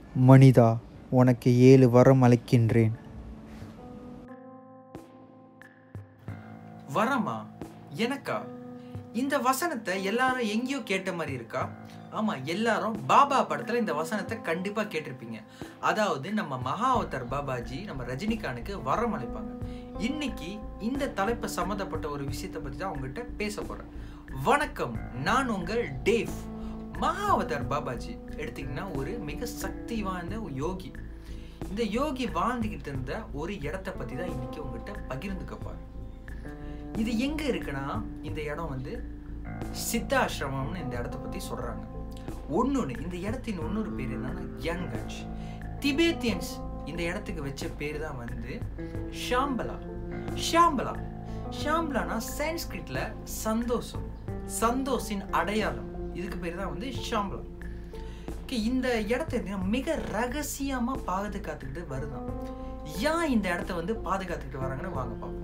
மனிதா உனக்கு ஏழு வரம் அளிக்கின்றேன் வரமா எனக்கா இந்த வசனத்தை எல்லாரும் எங்கேயோ கேட்ட மாதிரி இருக்கா ஆமா எல்லாரும் பாபா படத்துல இந்த வசனத்தை கண்டிப்பா கேட்டிருப்பீங்க அதாவது நம்ம மகாவதர் பாபாஜி நம்ம ரஜினிகானுக்கு வரம் அளிப்பாங்க இன்னைக்கு இந்த தலைப்பு சம்மந்தப்பட்ட ஒரு விஷயத்தை பத்தி தான் உங்ககிட்ட பேச போறேன் வணக்கம் நான் உங்கள் டேவ் மகாவதர் பாபாஜி எடுத்தீங்கன்னா ஒரு மிக சக்தி வாய்ந்த ஒரு யோகி இந்த யோகி வாழ்ந்துகிட்டு இருந்த ஒரு இடத்த பத்தி தான் இன்னைக்கு உங்ககிட்ட பகிர்ந்துக்க போறேன் இது எங்க இருக்குன்னா இந்த இடம் வந்து சித்தாசிரமம்னு இந்த இடத்த பத்தி சொல்றாங்க ஒன்னொன்னு இந்த இடத்தின் இன்னொரு பேர் என்னன்னா யன்கஞ்ச் திபேத்தியன்ஸ் இந்த இடத்துக்கு வச்ச பேர் தான் வந்து ஷாம்பலா ஷாம்பலா ஷாம்பலானா சான்ஸ்கிரிட்ல சந்தோஷம் சந்தோஷின் அடையாளம் இதுக்கு பேர் தான் வந்து ஷாம்பலா Okay, இந்த இடத்த வந்து மிக ரகசியமா பாதுகாத்துக்கிட்டு வருதான் ஏன் இந்த இடத்த வந்து பாதுகாத்துக்கிட்டு வராங்கன்னு வாங்க பார்ப்போம்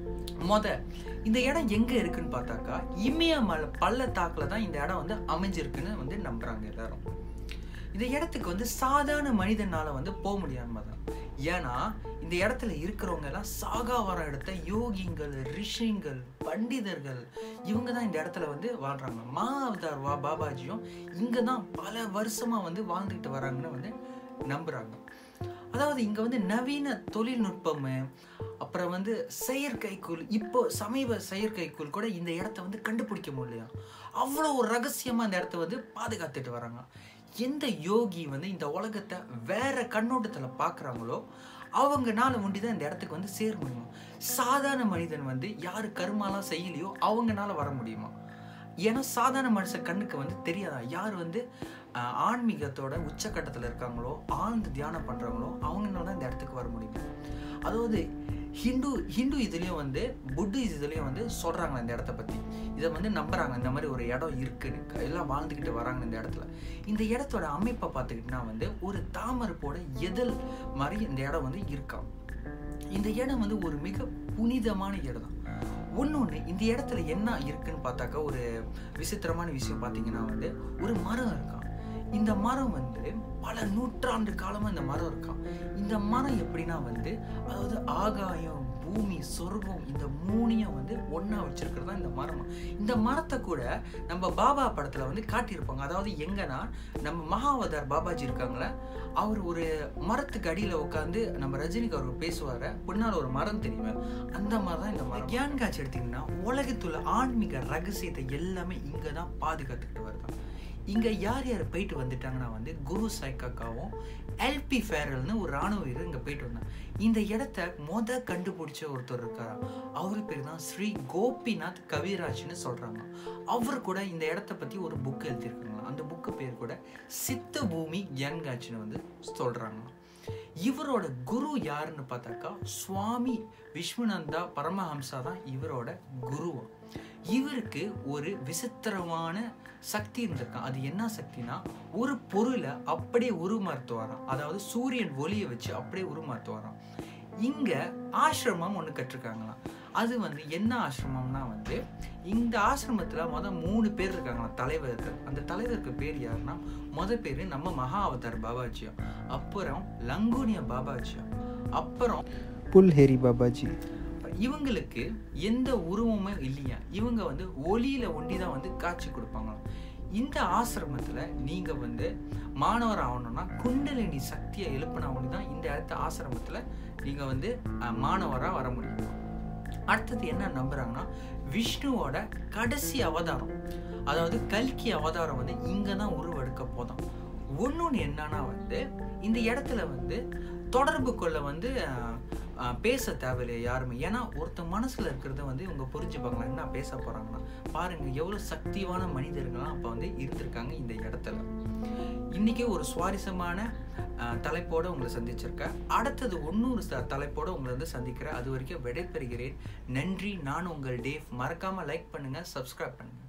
முத இந்த இடம் எங்க இருக்குன்னு பார்த்தாக்கா இமயமலை பள்ளத்தாக்குல தான் இந்த இடம் வந்து அமைஞ்சிருக்குன்னு வந்து நம்புறாங்க எல்லாரும் இந்த இடத்துக்கு வந்து சாதாரண மனிதனால வந்து போக முடியாம தான் ஏன்னா இந்த இடத்துல இருக்கிறவங்க எல்லாம் சாகா வர இடத்த யோகிங்கள் ரிஷிங்கள் பண்டிதர்கள் இவங்க தான் இந்த இடத்துல வந்து வாழ்றாங்க மா அவதார் வா பாபாஜியும் இங்க தான் பல வருஷமா வந்து வாழ்ந்துகிட்டு வராங்கன்னு வந்து நம்புறாங்க அதாவது இங்க வந்து நவீன தொழில்நுட்பம் அப்புறம் வந்து செயற்கைக்குள் இப்போ சமீப செயற்கைக்குள் கூட இந்த இடத்த வந்து கண்டுபிடிக்க முடியலையா அவ்வளோ ஒரு ரகசியமா இந்த இடத்த வந்து பாதுகாத்துட்டு வராங்க எந்த யோகி வந்து இந்த உலகத்தை வேற கண்ணோட்டத்துல பார்க்குறாங்களோ அவங்கனால ஒண்டி தான் இந்த இடத்துக்கு வந்து சேர முடியும் சாதாரண மனிதன் வந்து யாரு கருமாலாம் செய்யலையோ அவங்கனால வர முடியுமா ஏன்னா சாதாரண மனுஷ கண்ணுக்கு வந்து தெரியாதா யார் வந்து ஆஹ், ஆன்மீகத்தோட உச்சக்கட்டத்தில் இருக்காங்களோ ஆழ்ந்து தியானம் பண்றாங்களோ அவங்கனால தான் இந்த இடத்துக்கு வர முடியும் அதாவது ஹிந்து ஹிந்து இதுலேயும் வந்து புத்திஸ் இதுலேயும் வந்து சொல்றாங்க இந்த இடத்த பத்தி இதை வந்து நம்புறாங்க இந்த மாதிரி ஒரு இடம் இருக்குன்னு எல்லாம் வாழ்ந்துக்கிட்டு வராங்க இந்த இடத்துல இந்த இடத்தோட அமைப்பை பார்த்துக்கிட்டா வந்து ஒரு தாமரப்போட எதல் மாதிரி இந்த இடம் வந்து இருக்காம் இந்த இடம் வந்து ஒரு மிக புனிதமான இடம் தான் ஒன்னொன்று இந்த இடத்துல என்ன இருக்குன்னு பார்த்தாக்கா ஒரு விசித்திரமான விஷயம் பார்த்தீங்கன்னா வந்து ஒரு மரம் இருக்கான் இந்த மரம் வந்து பல நூற்றாண்டு காலமா இந்த மரம் இருக்கான் இந்த மரம் எப்படின்னா வந்து அதாவது ஆகாயம் பூமி சொர்க்கம் இந்த மூணையும் வந்து ஒண்ணா வச்சிருக்கிறது தான் இந்த மரம் இந்த மரத்தை கூட நம்ம பாபா படத்துல வந்து காட்டியிருப்பாங்க அதாவது எங்கன்னா நம்ம மகாவதார் பாபாஜி இருக்காங்களே அவர் ஒரு மரத்துக்கு அடியில உட்காந்து நம்ம ரஜினிக்கு அவர் பேசுவார பின்னால் ஒரு மரம் தெரியுமே அந்த மாதிரி தான் இந்த மரம் கியான் காட்சி எடுத்தீங்கன்னா உலகத்துல ஆன்மீக ரகசியத்தை எல்லாமே இங்க தான் பாதுகாத்துக்கிட்டு வருதான் இங்க யார் யார் போயிட்டு வந்துட்டாங்கன்னா வந்து குரு சைக்காக்காவும் எல்பி ஃபேரல்னு ஒரு ராணுவ வீரர் இங்க போயிட்டு வந்தாங்க இந்த இடத்த மொத கண்டுபிடிச்ச ஒருத்தர் இருக்காரா அவர் பேர் தான் ஸ்ரீ கோபிநாத் கவிராஜ்னு சொல்றாங்க அவர் கூட இந்த இடத்த பத்தி ஒரு புக் எழுதியிருக்காங்களா அந்த புக்கு பேர் கூட சித்த பூமி யன்காட்சின்னு வந்து சொல்றாங்க இவரோட குரு யாருன்னு பார்த்தாக்கா சுவாமி விஸ்வநந்தா பரமஹம்சா தான் இவரோட குருவா இவருக்கு ஒரு விசித்திரமான சக்தி இருந்திருக்கான் அது என்ன சக்தினா ஒரு பொருளை அப்படியே உருமாற்றுவாராம் அதாவது சூரியன் ஒளியை வச்சு அப்படியே உருமாற்றுவாராம் இங்க ஆசிரமம் ஒன்று கட்டிருக்காங்களாம் அது வந்து என்ன ஆசிரமம்னா வந்து இந்த ஆசிரமத்துல முத மூணு பேர் இருக்காங்களாம் தலைவர்கள் அந்த தலைவருக்கு பேர் யாருன்னா முத பேர் நம்ம மகா அவதார் பாபாஜியா அப்புறம் லங்குனியா பாபாஜியா அப்புறம் புல்ஹெரி பாபாஜி இவங்களுக்கு எந்த உருவமுமே இல்லையா இவங்க வந்து ஒளியில ஒண்டி தான் வந்து காட்சி கொடுப்பாங்களாம் இந்த ஆசிரமத்துல நீங்க வந்து மாணவர் ஆகணும்னா குண்டலினி சக்தியை எழுப்பினா ஒண்டி தான் இந்த இடத்த ஆசிரமத்துல நீங்க வந்து அஹ், மாணவரா வர முடியும் அடுத்தது என்ன நம்புறாங்கன்னா விஷ்ணுவோட கடைசி அவதாரம் அதாவது கல்கி அவதாரம் வந்து இங்க தான் உருவெடுக்க போதும் ஒன்னொன்று என்னன்னா வந்து இந்த இடத்துல வந்து தொடர்பு கொள்ள வந்து அஹ், அஹ், பேச தேவையில்லை யாருமே ஏன்னா ஒருத்த மனசுல இருக்கிறத வந்து இவங்க புரிஞ்சுப்பாங்களா என்ன பேச போறாங்கன்னா பாருங்க எவ்வளவு சக்திவான மனிதர்கள்லாம் அப்ப வந்து இருந்திருக்காங்க இந்த இடத்துல இன்னைக்கு ஒரு சுவாரஸ்யமான அஹ், தலைப்போட உங்களை சந்திச்சிருக்கேன் அடுத்தது இன்னொரு ச- தலைப்போட உங்களை வந்து சந்திக்கிறேன் அது வரைக்கும் விடைபெறுகிறேன் நன்றி நான் உங்கள் டேவ் மறக்காம லைக் பண்ணுங்க சப்ஸ்கிரைப் பண்ணுங்க